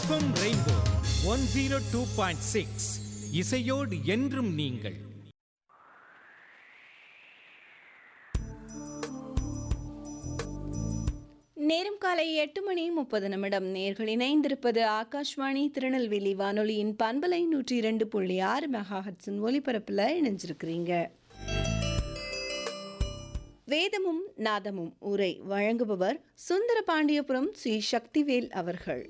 FM rainbow one zero two point six இசையோடு என்றும் நீங்கள் நேரம் காலை எட்டு மணி முப்பது நிமிடம் நேர்கள் இணைந்திருப்பது ஆகாஷ்வாணி திருநெல்வேலி வானொலியின் பண்பலை நூற்றி இரண்டு புள்ளி ஆறு மெகாஹட்ஸின் ஒலிபரப்பில் இணைஞ்சிருக்கிறீங்க வேதமும் நாதமும் உரை வழங்குபவர் சுந்தர பாண்டியபுரம் ஸ்ரீ சக்திவேல் அவர்கள்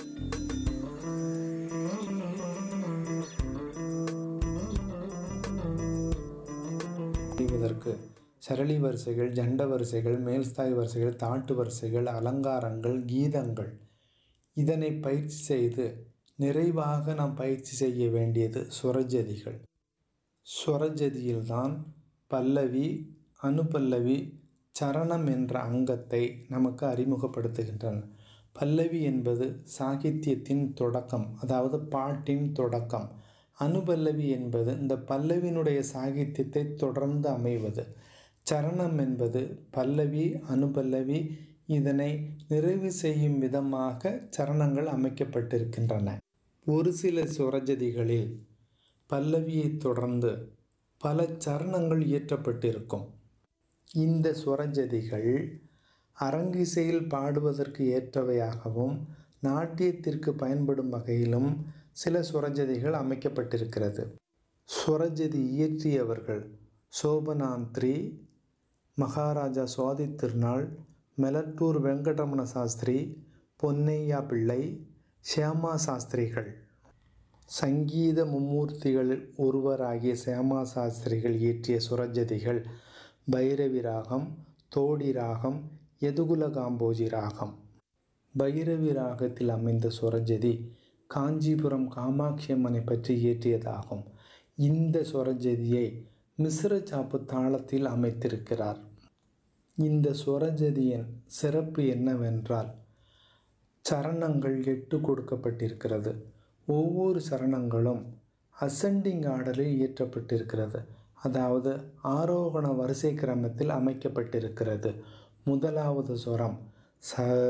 செய்வதற்கு சரளி வரிசைகள் ஜண்ட வரிசைகள் மேல்ஸ்தாய் வரிசைகள் தாட்டு வரிசைகள் அலங்காரங்கள் கீதங்கள் இதனை பயிற்சி செய்து நிறைவாக நாம் பயிற்சி செய்ய வேண்டியது சுரஜதிகள் சுரஜதியில்தான் பல்லவி அனுபல்லவி சரணம் என்ற அங்கத்தை நமக்கு அறிமுகப்படுத்துகின்றன பல்லவி என்பது சாகித்யத்தின் தொடக்கம் அதாவது பாட்டின் தொடக்கம் அனுபல்லவி என்பது இந்த பல்லவியினுடைய சாகித்யத்தை தொடர்ந்து அமைவது சரணம் என்பது பல்லவி அனுபல்லவி இதனை நிறைவு செய்யும் விதமாக சரணங்கள் அமைக்கப்பட்டிருக்கின்றன ஒரு சில சுரஜதிகளில் பல்லவியை தொடர்ந்து பல சரணங்கள் இயற்றப்பட்டிருக்கும் இந்த சுரஜதிகள் அரங்கிசையில் பாடுவதற்கு ஏற்றவையாகவும் நாட்டியத்திற்கு பயன்படும் வகையிலும் சில சுரஜதிகள் அமைக்கப்பட்டிருக்கிறது சுரஜதி இயற்றியவர்கள் சோபனாந்திரி மகாராஜா சுவாதி திருநாள் மெலட்டூர் வெங்கடரமண சாஸ்திரி பொன்னையா பிள்ளை சியாமா சாஸ்திரிகள் சங்கீத மும்மூர்த்திகளில் ஒருவராகிய சியாமா சாஸ்திரிகள் இயற்றிய சுரஜதிகள் பைரவி ராகம் தோடி ராகம் எதுகுல காம்போஜி ராகம் பைரவி ராகத்தில் அமைந்த சுரஜதி காஞ்சிபுரம் காமாட்சி அம்மனை பற்றி இயற்றியதாகும் இந்த சுரஜதியை மிஸ்ர சாப்பு தாளத்தில் அமைத்திருக்கிறார் இந்த சுரஜதியின் சிறப்பு என்னவென்றால் சரணங்கள் எட்டு கொடுக்கப்பட்டிருக்கிறது ஒவ்வொரு சரணங்களும் அசெண்டிங் ஆர்டரில் இயற்றப்பட்டிருக்கிறது அதாவது ஆரோகண வரிசை கிரமத்தில் அமைக்கப்பட்டிருக்கிறது முதலாவது சுரம் ச